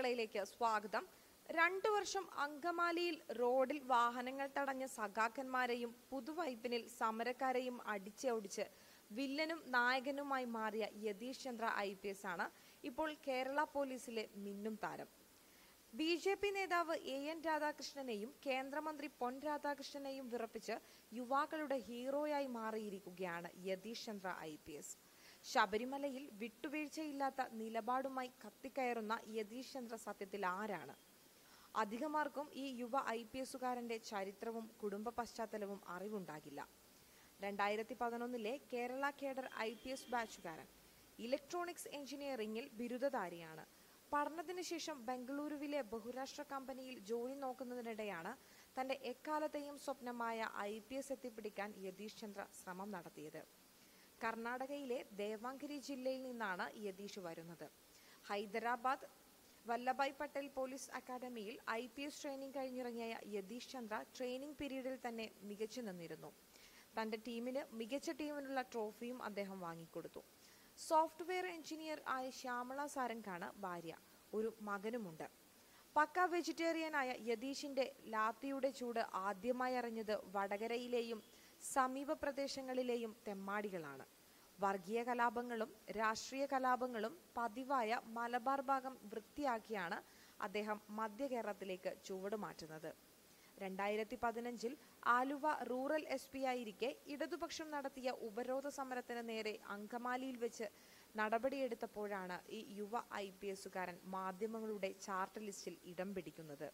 അടുക്കളയിലേക്ക് സ്വാഗതം രണ്ടു വർഷം അങ്കമാലിയിൽ റോഡിൽ വാഹനങ്ങൾ തടഞ്ഞ സഖാക്കന്മാരെയും പുതുവൈപ്പിനിൽ സമരക്കാരെയും അടിച്ചോടിച്ച് വില്ലനും നായകനുമായി മാറിയ Yatish Chandra I P S ആണ് ഇപ്പോൾ കേരള പോലീസിലെ മിന്നും താരം ബി ജെ പി നേതാവ് എ എൻ രാധാകൃഷ്ണനെയും കേന്ദ്രമന്ത്രി പൊൻ രാധാകൃഷ്ണനെയും വിറപ്പിച്ച് യുവാക്കളുടെ ഹീറോയായി മാറിയിരിക്കുകയാണ് Yatish Chandra I P S ശബരിമലയിൽ വിട്ടുവീഴ്ചയില്ലാത്ത നിലപാടുമായി കത്തിക്കയറുന്ന യതീഷ് ചന്ദ്ര സത്യത്തിൽ ആരാണ് അധികമാർക്കും ഈ യുവ ഐ പി എസുകാരന്റെ ചരിത്രവും കുടുംബ പശ്ചാത്തലവും അറിവുണ്ടാകില്ല രണ്ടായിരത്തി പതിനൊന്നിലെ Kerala cadre I P S ബാച്ചുകാരൻ ഇലക്ട്രോണിക്സ് എഞ്ചിനീയറിംഗിൽ ബിരുദധാരിയാണ് പഠനത്തിന് ശേഷം ബംഗളൂരുവിലെ ബഹുരാഷ്ട്ര കമ്പനിയിൽ ജോലി നോക്കുന്നതിനിടെയാണ് തന്റെ എക്കാലത്തെയും സ്വപ്നമായ ഐ പി എസ് എത്തിപ്പിടിക്കാൻ യതീഷ് ചന്ദ്ര ശ്രമം നടത്തിയത് കർണാടകയിലെ ദേവാങ്കിരി ജില്ലയിൽ നിന്നാണ് യതീഷ് വരുന്നത് ഹൈദരാബാദ് വല്ലഭായ് പട്ടേൽ പോലീസ് അക്കാദമിയിൽ ഐ പി എസ് ട്രെയിനിങ് കഴിഞ്ഞിറങ്ങിയ യതീഷ് ചന്ദ്ര ട്രെയിനിങ് പീരീഡിൽ തന്നെ മികച്ചു നിന്നിരുന്നു തന്റെ ടീമിന് മികച്ച ടീമിനുള്ള ട്രോഫിയും അദ്ദേഹം വാങ്ങിക്കൊടുത്തു സോഫ്റ്റ്വെയർ എഞ്ചിനീയർ ആയ ശ്യാമള സാരംഗാണ് ഭാര്യ ഒരു മകനുമുണ്ട് പക്ക വെജിറ്റേറിയനായ യതീഷിന്റെ ലാത്തിയുടെ ചൂട് ആദ്യമായി അറിഞ്ഞത് വടകരയിലെയും സമീപ പ്രദേശങ്ങളിലെയും തെമ്മാടികളാണ് വർഗീയ കലാപങ്ങളും രാഷ്ട്രീയ കലാപങ്ങളും പതിവായ മലബാർ ഭാഗം വൃത്തിയാക്കിയാണ് അദ്ദേഹം മധ്യ കേരളത്തിലേക്ക് ചുവട് മാറ്റുന്നത് രണ്ടായിരത്തി പതിനഞ്ചിൽ ആലുവ റൂറൽ എസ് പി ആയിരിക്കെ ഇടതുപക്ഷം നടത്തിയ ഉപരോധ സമരത്തിന് നേരെ അങ്കമാലിയിൽ വെച്ച് നടപടിയെടുത്തപ്പോഴാണ് ഈ യുവ ഐ പി എസുകാരൻ മാധ്യമങ്ങളുടെ ചാർട്ട് ലിസ്റ്റിൽ ഇടം പിടിക്കുന്നത്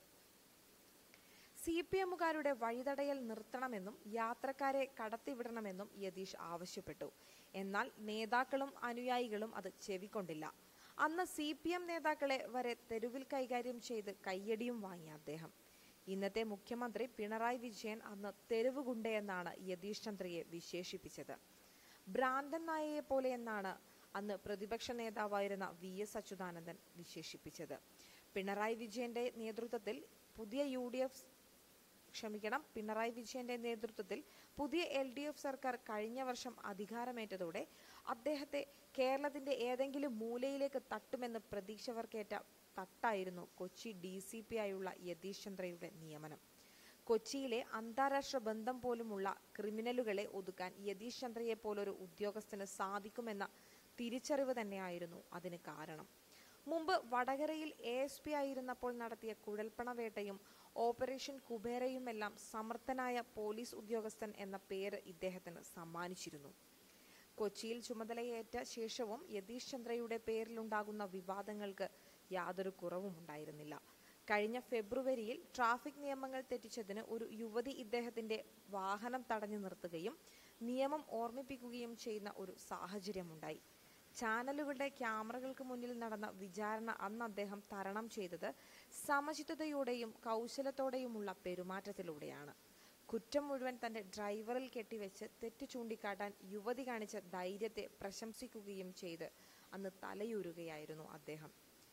സി പി എമ്മുകാരുടെ വഴിതടയൽ നിർത്തണമെന്നും യാത്രക്കാരെ കടത്തിവിടണമെന്നും യതീഷ് ആവശ്യപ്പെട്ടു എന്നാൽ നേതാക്കളും അനുയായികളും അത് ചെവിക്കൊണ്ടില്ല അന്ന് സി പി എം നേതാക്കളെ വരെ തെരുവിൽ കൈകാര്യം ചെയ്ത് കയ്യടിയും വാങ്ങി അദ്ദേഹം ഇന്നത്തെ മുഖ്യമന്ത്രി പിണറായി വിജയൻ അന്ന് തെരുവ് ഗുണ്ടയെന്നാണ് യതീഷ് ചന്ദ്രയെ വിശേഷിപ്പിച്ചത് ഭ്രാന്തൻ നായയെ പോലെ എന്നാണ് അന്ന് പ്രതിപക്ഷ നേതാവായിരുന്ന വി എസ് അച്യുതാനന്ദൻ വിശേഷിപ്പിച്ചത് പിണറായി വിജയന്റെ നേതൃത്വത്തിൽ പുതിയ യു ഡി എഫ് ക്ഷമിക്കണം പിണറായി വിജയന്റെ നേതൃത്വത്തിൽ പുതിയ എൽ ഡി എഫ് സർക്കാർ കഴിഞ്ഞ വർഷം അധികാരമേറ്റതോടെ അദ്ദേഹത്തെ കേരളത്തിന്റെ ഏതെങ്കിലും മൂലയിലേക്ക് തട്ടുമെന്ന് പ്രതീക്ഷവർക്കേറ്റ തട്ടായിരുന്നു കൊച്ചി ഡി സി പി ആയുള്ള യതീഷ് ചന്ദ്രയുടെ നിയമനം കൊച്ചിയിലെ അന്താരാഷ്ട്ര ബന്ധം പോലുമുള്ള ക്രിമിനലുകളെ ഒതുക്കാൻ യതീഷ് ചന്ദ്രയെ പോലൊരു ഉദ്യോഗസ്ഥന് സാധിക്കുമെന്ന തിരിച്ചറിവ് തന്നെയായിരുന്നു അതിന് കാരണം മുമ്പ് വടകരയിൽ എ എസ് പി ആയിരുന്നപ്പോൾ നടത്തിയ കുഴൽപ്പണ വേട്ടയും ഓപ്പറേഷൻ കുബേരയുമെല്ലാം സമർത്ഥനായ പോലീസ് ഉദ്യോഗസ്ഥൻ എന്ന പേര് ഇദ്ദേഹത്തിന് സമ്മാനിച്ചിരുന്നു കൊച്ചിയിൽ ചുമതലയേറ്റ ശേഷവും യതീഷ് ചന്ദ്രയുടെ പേരിലുണ്ടാകുന്ന വിവാദങ്ങൾക്ക് യാതൊരു കുറവും ഉണ്ടായിരുന്നില്ല കഴിഞ്ഞ ഫെബ്രുവരിയിൽ ട്രാഫിക് നിയമങ്ങൾ തെറ്റിച്ചതിന് ഒരു യുവതി ഇദ്ദേഹത്തിന്റെ വാഹനം തടഞ്ഞു നിർത്തുകയും നിയമം ഓർമ്മിപ്പിക്കുകയും ചെയ്യുന്ന ഒരു സാഹചര്യമുണ്ടായി ചാനലുകളുടെ ക്യാമറകൾക്ക് മുന്നിൽ നടന്ന വിചാരണ അന്ന് അദ്ദേഹം തരണം ചെയ്തത് സമചിത്തതയോടെയും കൗശലത്തോടെയുമുള്ള പെരുമാറ്റത്തിലൂടെയാണ് കുറ്റം മുഴുവൻ തന്റെ ഡ്രൈവറിൽ കെട്ടിവെച്ച് തെറ്റ് ചൂണ്ടിക്കാട്ടാൻ യുവതി കാണിച്ച ധൈര്യത്തെ പ്രശംസിക്കുകയും ചെയ്ത് അന്ന് തലയൂരുകയായിരുന്നു അദ്ദേഹം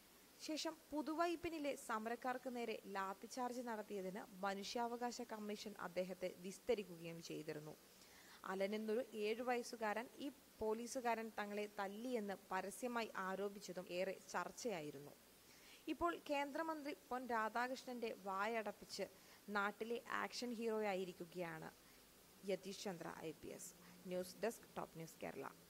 ശേഷം പുതുവൈപ്പിനിലെ സമരക്കാർക്ക് നേരെ ലാത്തിചാർജ് നടത്തിയതിന് മനുഷ്യാവകാശ കമ്മീഷൻ അദ്ദേഹത്തെ വിസ്തരിക്കുകയും ചെയ്തിരുന്നു അലനെന്നൊരു ഏഴു വയസ്സുകാരൻ ഈ പോലീസുകാരൻ തങ്ങളെ തല്ലിയെന്ന് പരസ്യമായി ആരോപിച്ചതും ഏറെ ചർച്ചയായിരുന്നു ഇപ്പോൾ കേന്ദ്രമന്ത്രി പൊൻ രാധാകൃഷ്ണന്റെ വായടപ്പിച്ച് നാട്ടിലെ ആക്ഷൻ ഹീറോയായിരിക്കുകയാണ് Yatish Chandra I P S news desk top news Kerala